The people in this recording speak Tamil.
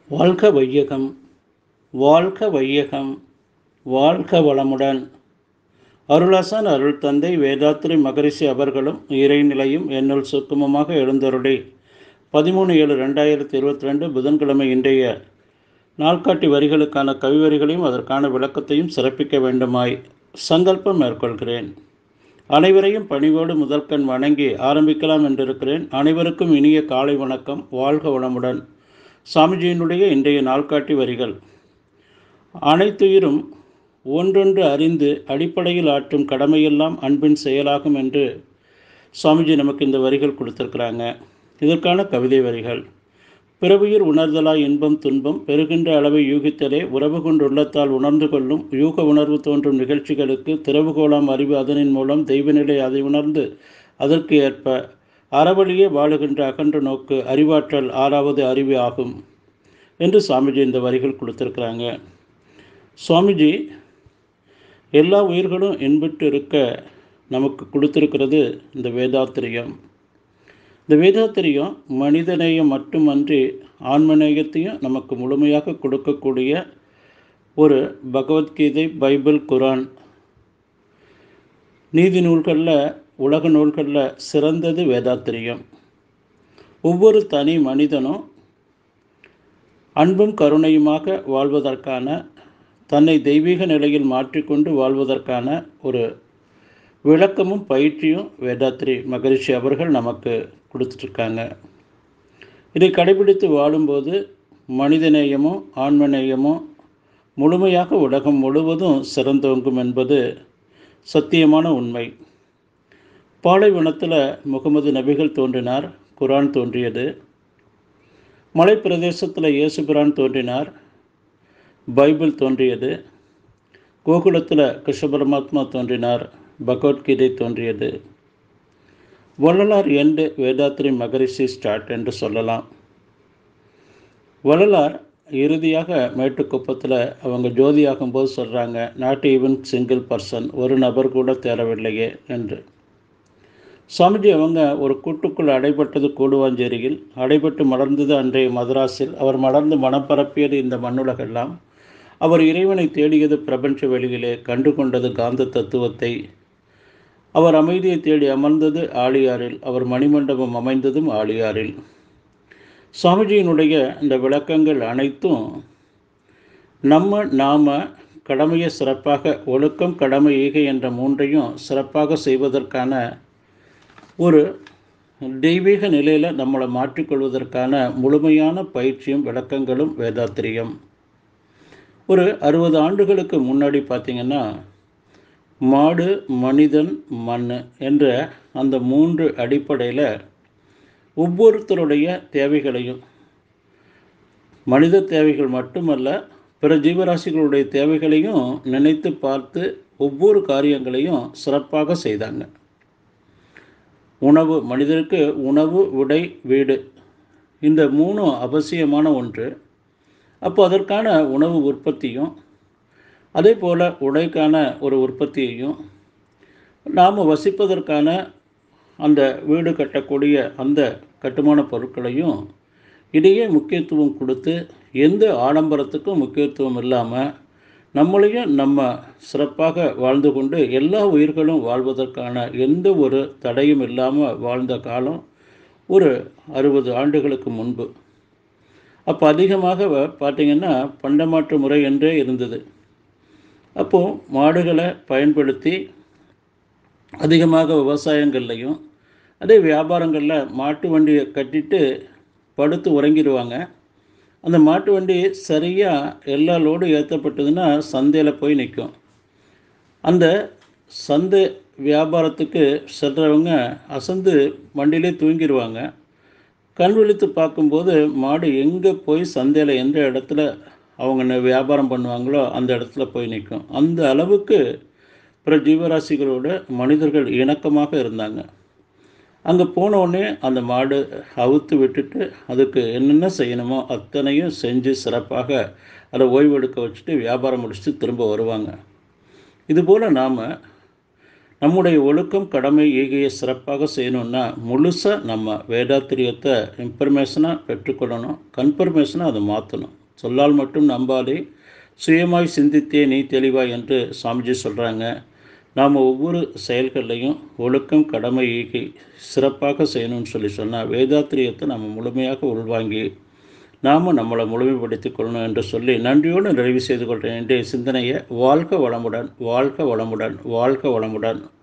வாழ்க வையகம் வாழ்க வையகம் வாழ்க வளமுடன் அருளாசன் அருள் தந்தை வேதாத்திரி மகரிஷி அவர்களும் இறைநிலையும் என்னுள் சுக்குமமாக எழுந்தருளி பதிமூணு ஏழு ரெண்டாயிரத்தி இருபத்தி ரெண்டு புதன்கிழமை இன்றைய நாள்காட்டி வரிகளுக்கான கவிவரிகளையும் அதற்கான விளக்கத்தையும் சிறப்பிக்க வேண்டுமாய் சங்கல்பம் மேற்கொள்கிறேன் அனைவரையும் பணிவோடு முதற்கண் வணங்கி ஆரம்பிக்கலாம் என்றிருக்கிறேன் அனைவருக்கும் இனிய காலை வணக்கம் வாழ்க வளமுடன் சாமிஜியினுடைய இன்றைய நாள்காட்டி வரிகள் அனைத்துயிரும் ஒன்றொன்று அறிந்து அடிப்படையில் ஆற்றும் கடமையெல்லாம் அன்பின் செயலாகும் என்று சுவாமிஜி நமக்கு இந்த வரிகள் கொடுத்துருக்குறாங்க இதற்கான கவிதை வரிகள் பிறவுயிர் உணர்தலாய் இன்பம் துன்பம் பெறுகின்ற அளவை யூகித்தலே உறவு கொண்டுள்ளத்தால் உணர்ந்து கொள்ளும் யூக உணர்வு தோன்றும் நிகழ்ச்சிகளுக்கு திறவுகோலாம் அறிவு அதனின் மூலம் தெய்வநிலை அதை உணர்ந்து அதற்கு ஏற்ப அறவழியே வாழுகின்ற அகன்ற நோக்கு அறிவாற்றல் ஆறாவது அறிவு ஆகும் என்று சுவாமிஜி இந்த வரிகள் கொடுத்துருக்குறாங்க சுவாமிஜி எல்லா உயிர்களும் இன்புற்று இருக்க நமக்கு கொடுத்துருக்கிறது இந்த வேதாத்திரியம் இந்த வேதாத்திரியம் மனிதநேயம் மட்டுமன்றி ஆன்மநேயத்தையும் நமக்கு முழுமையாக கொடுக்கக்கூடிய ஒரு பகவத்கீதை பைபிள் குரான் நீதி நூல்களில் உலக நூல்களில் சிறந்தது வேதாத்திரியம் ஒவ்வொரு தனி மனிதனும் அன்பும் கருணையுமாக வாழ்வதற்கான தன்னை தெய்வீக நிலையில் மாற்றிக்கொண்டு வாழ்வதற்கான ஒரு விளக்கமும் பயிற்சியும் வேதாத்ரி மகரிஷி அவர்கள் நமக்கு கொடுத்துட்ருக்காங்க இதை கடைபிடித்து வாழும்போது மனிதநேயமும் ஆன்மநேயமும் முழுமையாக உலகம் முழுவதும் சிறந்தோங்கும் என்பது சத்தியமான உண்மை பாலைவனத்தில் முகமது நபிகள் தோன்றினார் குரான் தோன்றியது மலைப்பிரதேசத்தில் இயேசுபிரான் தோன்றினார் பைபிள் தோன்றியது கோகுலத்தில் கிருஷ்ண பரமாத்மா தோன்றினார் பகவத்கீதை தோன்றியது வள்ளலார் எண்டு வேதாத்திரி மகரிஷி ஸ்டார்ட் என்று சொல்லலாம் வள்ளலார் இறுதியாக மேட்டுக்குப்பத்தில் அவங்க ஜோதியாகும் போது சொல்கிறாங்க நாட் ஈவன் சிங்கிள் பர்சன் ஒரு நபர் கூட தேரவில்லையே என்று சுவாமிஜி அவங்க ஒரு கூட்டுக்குள் அடைபட்டது கூடுவாஞ்சேரியில் அடைபட்டு மலர்ந்தது அன்றைய மதராஸில் அவர் மலர்ந்து மனம் பரப்பியது இந்த மண்ணுலகெல்லாம் அவர் இறைவனை தேடியது பிரபஞ்ச வெளியிலே கண்டு கொண்டது காந்த தத்துவத்தை அவர் அமைதியை தேடி அமர்ந்தது ஆழியாரில் அவர் மணிமண்டபம் அமைந்ததும் ஆழியாரில் சுவாமிஜியினுடைய இந்த விளக்கங்கள் அனைத்தும் நம்ம நாம் கடமையை சிறப்பாக ஒழுக்கம் கடமை ஈகை என்ற மூன்றையும் சிறப்பாக செய்வதற்கான ஒரு தெய்வீக நிலையில் நம்மளை மாற்றிக்கொள்வதற்கான முழுமையான பயிற்சியும் விளக்கங்களும் வேதாத்திரியம் ஒரு அறுபது ஆண்டுகளுக்கு முன்னாடி பார்த்திங்கன்னா மாடு மனிதன் மண் என்ற அந்த மூன்று அடிப்படையில் ஒவ்வொருத்தருடைய தேவைகளையும் மனித தேவைகள் மட்டுமல்ல பிற ஜீவராசிகளுடைய தேவைகளையும் நினைத்து பார்த்து ஒவ்வொரு காரியங்களையும் சிறப்பாக செய்தாங்க உணவு மனிதருக்கு உணவு உடை வீடு இந்த மூணும் அவசியமான ஒன்று அப்போ அதற்கான உணவு உற்பத்தியும் அதே போல் உடைக்கான ஒரு உற்பத்தியையும் நாம் வசிப்பதற்கான அந்த வீடு கட்டக்கூடிய அந்த கட்டுமான பொருட்களையும் இடையே முக்கியத்துவம் கொடுத்து எந்த ஆடம்பரத்துக்கும் முக்கியத்துவம் இல்லாமல் நம்மளையும் நம்ம சிறப்பாக வாழ்ந்து கொண்டு எல்லா உயிர்களும் வாழ்வதற்கான எந்த ஒரு தடையும் இல்லாமல் வாழ்ந்த காலம் ஒரு அறுபது ஆண்டுகளுக்கு முன்பு அப்போ அதிகமாக பார்த்திங்கன்னா பண்டமாற்று முறை என்றே இருந்தது அப்போது மாடுகளை பயன்படுத்தி அதிகமாக விவசாயங்கள்லையும் அதே வியாபாரங்களில் மாட்டு வண்டியை கட்டிட்டு படுத்து உறங்கிடுவாங்க அந்த மாட்டு வண்டி சரியாக எல்லா லோடு ஏற்றப்பட்டதுன்னா சந்தையில் போய் நிற்கும் அந்த சந்தை வியாபாரத்துக்கு செல்றவங்க அசந்து வண்டியிலே தூங்கிடுவாங்க கண் விழித்து பார்க்கும்போது மாடு எங்கே போய் சந்தையில் எந்த இடத்துல அவங்க வியாபாரம் பண்ணுவாங்களோ அந்த இடத்துல போய் நிற்கும் அந்த அளவுக்கு பிற ஜீவராசிகளோட மனிதர்கள் இணக்கமாக இருந்தாங்க அங்கே போனோடனே அந்த மாடு அவுத்து விட்டுட்டு அதுக்கு என்னென்ன செய்யணுமோ அத்தனையும் செஞ்சு சிறப்பாக அதை ஓய்வெடுக்க வச்சுட்டு வியாபாரம் முடிச்சுட்டு திரும்ப வருவாங்க இதுபோல் நாம் நம்முடைய ஒழுக்கம் கடமை ஈகையை சிறப்பாக செய்யணும்னா முழுசாக நம்ம வேதாத்திரியத்தை இன்ஃபர்மேஷனாக பெற்றுக்கொள்ளணும் கன்ஃபர்மேஷனாக அதை மாற்றணும் சொல்லால் மட்டும் நம்பாதே சுயமாய் சிந்தித்தே நீ தெளிவாய் என்று சாமிஜி சொல்கிறாங்க நாம் ஒவ்வொரு செயல்கள்லையும் ஒழுக்கம் கடமை ஈகை சிறப்பாக செய்யணும்னு சொல்லி சொன்னால் வேதாத்திரியத்தை நம்ம முழுமையாக உள்வாங்கி நாம் நம்மளை முழுமைப்படுத்திக் கொள்ளணும் என்று சொல்லி நன்றியோடு நிறைவு செய்து கொள்கிறேன் இன்றைய சிந்தனையை வாழ்க வளமுடன் வாழ்க வளமுடன் வாழ்க வளமுடன்